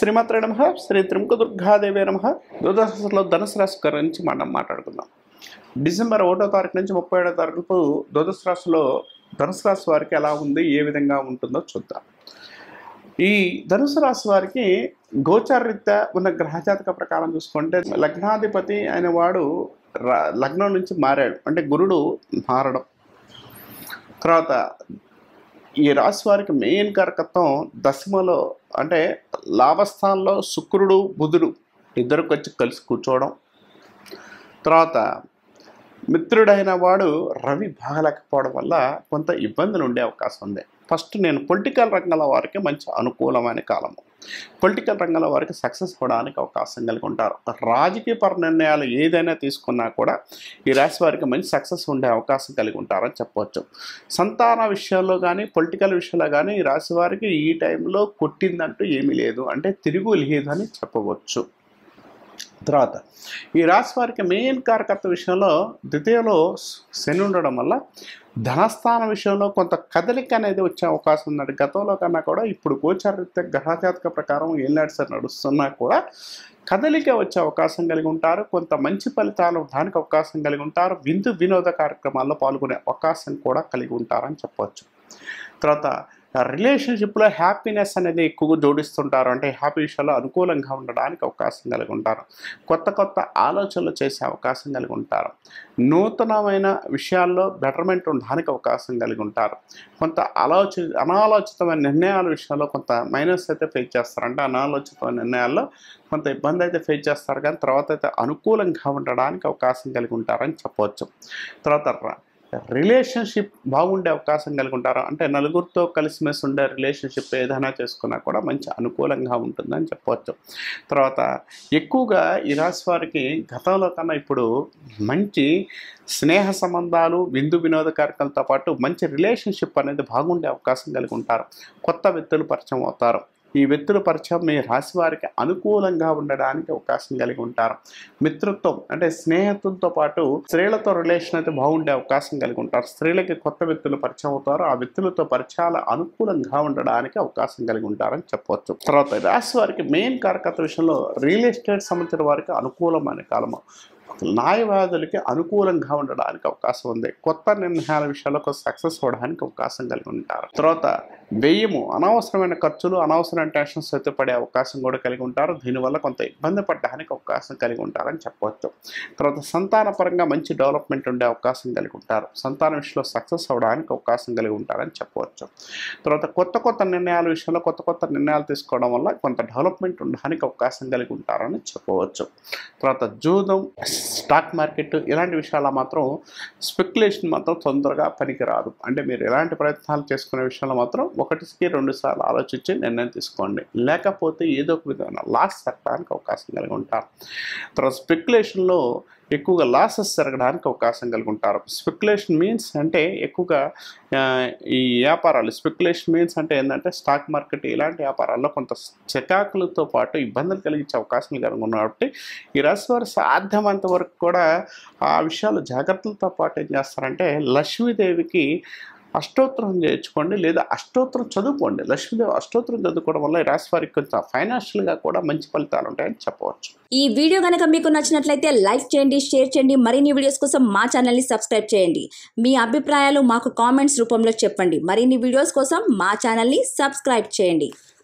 శ్రీమాత్రే నమ శ్రీ త్రిముఖ దుర్గాదేవి నమ ద్వాదశలో ధనుసు రాశి గురించి మనం మాట్లాడుకుందాం డిసెంబర్ ఒకటో తారీఖు నుంచి ముప్పై ఏడో తారీఖు ద్వాదశ రాశిలో ధనుసు రాశి వారికి ఎలా ఉంది ఏ విధంగా ఉంటుందో చూద్దాం ఈ ధనుసు రాశి వారికి గోచారరీత్యా ఉన్న గ్రహజాతక ప్రకారం చూసుకుంటే లగ్నాధిపతి అయిన వాడు ర- లగ్నం నుంచి మారాడు అంటే గురుడు మారడం తర్వాత ఈ రాశి వారికి మెయిన్ కారకత్వం దశమలో అంటే లాభస్థానంలో శుక్రుడు బుధుడు ఇద్దరికి వచ్చి కలిసి కూర్చోవడం తర్వాత మిత్రుడైన వాడు రవి బాగలేకపోవడం వల్ల కొంత ఇబ్బందులు ఉండే అవకాశం ఉంది ఫస్ట్ నేను పొలిటికల్ రంగంలో వారికి మంచి అనుకూలమైన కాలము పొలిటికల్ రంగంలో వారికి సక్సెస్ అవ్వడానికి అవకాశం కలిగి ఉంటారు రాజకీయ పర నిర్ణయాలు ఏదైనా తీసుకున్నా కూడా ఈ రాశి వారికి మంచి సక్సెస్ ఉండే అవకాశం కలిగి ఉంటారని చెప్పవచ్చు సంతాన విషయంలో కానీ పొలిటికల్ విషయంలో కానీ ఈ రాశి వారికి ఈ టైంలో కొట్టిందంటూ ఏమీ లేదు అంటే తిరుగు లేదు అని చెప్పవచ్చు తర్వాత ఈ రాశి వారికి మెయిన్ కారకత్వ విషయంలో ద్వితీయలో శని ఉండడం వల్ల ధనస్థాన విషయంలో కొంత కదలిక అనేది వచ్చే అవకాశం ఉందండి గతంలో కన్నా కూడా ఇప్పుడు గోచారిత గ్రహజాతక ప్రకారం ఏళ్ళాడు సార్ నడుస్తున్నా కూడా కదలిక వచ్చే అవకాశం కలిగి ఉంటారు కొంత మంచి ఫలితాలు ఉండడానికి అవకాశం కలిగి ఉంటారు విందు వినోద కార్యక్రమాల్లో పాల్గొనే అవకాశం కూడా కలిగి ఉంటారని చెప్పవచ్చు తర్వాత రిలేషన్షిప్లో హ్యాపీనెస్ అనేది ఎక్కువగా జోడిస్తుంటారు అంటే హ్యాపీ విషయాల్లో అనుకూలంగా ఉండడానికి అవకాశం కలిగి ఉంటారు కొత్త కొత్త ఆలోచనలు చేసే అవకాశం కలిగి ఉంటారు నూతనమైన విషయాల్లో బెటర్మెంట్ ఉండడానికి అవకాశం కలిగి ఉంటారు కొంత ఆలోచి అనాలోచితమైన నిర్ణయాల విషయంలో కొంత మైనస్ అయితే ఫేస్ చేస్తారు అంటే అనాలోచితమైన నిర్ణయాల్లో కొంత ఇబ్బంది అయితే ఫేస్ చేస్తారు కానీ తర్వాత అయితే అనుకూలంగా ఉండడానికి అవకాశం కలిగి ఉంటారని చెప్పవచ్చు తర్వాత ర- రిలేషన్షిప్ బాగుండే అవకాశం కలిగి ఉంటారు అంటే నలుగురితో కలిసిమెలిసి ఉండే రిలేషన్షిప్ ఏదైనా చేసుకున్నా కూడా మంచి అనుకూలంగా ఉంటుందని చెప్పవచ్చు తర్వాత ఎక్కువగా ఈ రాశి వారికి గతంలో కన్నా ఇప్పుడు మంచి స్నేహ సంబంధాలు విందు వినోద కార్యక్రమాలతో పాటు మంచి రిలేషన్షిప్ అనేది బాగుండే అవకాశం కలిగి ఉంటారు కొత్త వ్యక్తులు పరిచయం అవుతారు ఈ వ్యక్తుల పరిచయం మీ రాశి వారికి అనుకూలంగా ఉండడానికి అవకాశం కలిగి ఉంటారు మిత్రత్వం అంటే స్నేహితులతో పాటు స్త్రీలతో రిలేషన్ అయితే బాగుండే అవకాశం కలిగి ఉంటారు స్త్రీలకి కొత్త వ్యక్తులు పరిచయం అవుతారు ఆ వ్యక్తులతో పరిచయాలు అనుకూలంగా ఉండడానికి అవకాశం కలిగి ఉంటారని చెప్పవచ్చు తర్వాత రాశి వారికి మెయిన్ కారకత్వ విషయంలో రియల్ ఎస్టేట్ సంబంధించిన వారికి అనుకూలమైన కాలము న్యాయవాదులకి అనుకూలంగా ఉండడానికి అవకాశం ఉంది కొత్త నిర్ణయాల విషయాల్లో కొంత సక్సెస్ అవ్వడానికి అవకాశం కలిగి ఉంటారు తర్వాత వ్యయము అనవసరమైన ఖర్చులు అనవసరమైన టెన్షన్స్ అయితే పడే అవకాశం కూడా కలిగి ఉంటారు దీనివల్ల కొంత ఇబ్బంది పడడానికి అవకాశం కలిగి ఉంటారని చెప్పవచ్చు తర్వాత సంతాన పరంగా మంచి డెవలప్మెంట్ ఉండే అవకాశం కలిగి ఉంటారు సంతాన విషయంలో సక్సెస్ అవ్వడానికి అవకాశం కలిగి ఉంటారని చెప్పవచ్చు తర్వాత కొత్త కొత్త నిర్ణయాల విషయంలో కొత్త కొత్త నిర్ణయాలు తీసుకోవడం వల్ల కొంత డెవలప్మెంట్ ఉండడానికి అవకాశం కలిగి ఉంటారని చెప్పవచ్చు తర్వాత జూదం స్టాక్ మార్కెట్ ఇలాంటి విషయాల మాత్రం స్పెక్యులేషన్ మాత్రం తొందరగా పనికిరాదు అంటే మీరు ఎలాంటి ప్రయత్నాలు చేసుకునే విషయంలో మాత్రం ఒకటికి రెండు సార్లు ఆలోచించి నిర్ణయం తీసుకోండి లేకపోతే ఏదో ఒక విధమైన లాస్ జరగడానికి అవకాశం కలిగి ఉంటారు తర్వాత స్పెక్యులేషన్లో ఎక్కువగా లాసెస్ జరగడానికి అవకాశం కలిగి ఉంటారు స్పెక్యులేషన్ మీన్స్ అంటే ఎక్కువగా ఆ, ఈ వ్యాపారాలు స్పెక్యులేషన్ మీన్స్ అంటే ఏంటంటే స్టాక్ మార్కెట్ ఇలాంటి వ్యాపారాల్లో కొంత చికాకులతో పాటు ఇబ్బందులు కలిగించే అవకాశం కలిగి ఉన్నారు కాబట్టి ఈ రాశి వారు సాధ్యమైనంత వరకు కూడా ఆ విషయాలు జాగ్రత్తలతో పాటు ఏం చేస్తారంటే లక్ష్మీదేవికి అష్టోత్తరం చేయించుకోండి లేదా అష్టోత్తరం చదువుకోండి లక్ష్మీదేవి అష్టోత్తరం చదువుకోవడం వల్ల ఈ రాశి వారికి కొంచెం ఫైనాన్షియల్గా కూడా మంచి ఫలితాలు ఉంటాయని చెప్పవచ్చు ఈ వీడియో కనుక మీకు నచ్చినట్లయితే లైక్ చేయండి షేర్ చేయండి మరిన్ని వీడియోస్ కోసం మా ఛానల్ని సబ్స్క్రైబ్ చేయండి మీ అభిప్రాయాలు మాకు కామెంట్స్ రూపంలో చెప్పండి మరిన్ని వీడియోస్ కోసం మా ఛానల్ని సబ్స్క్రైబ్ చేయండి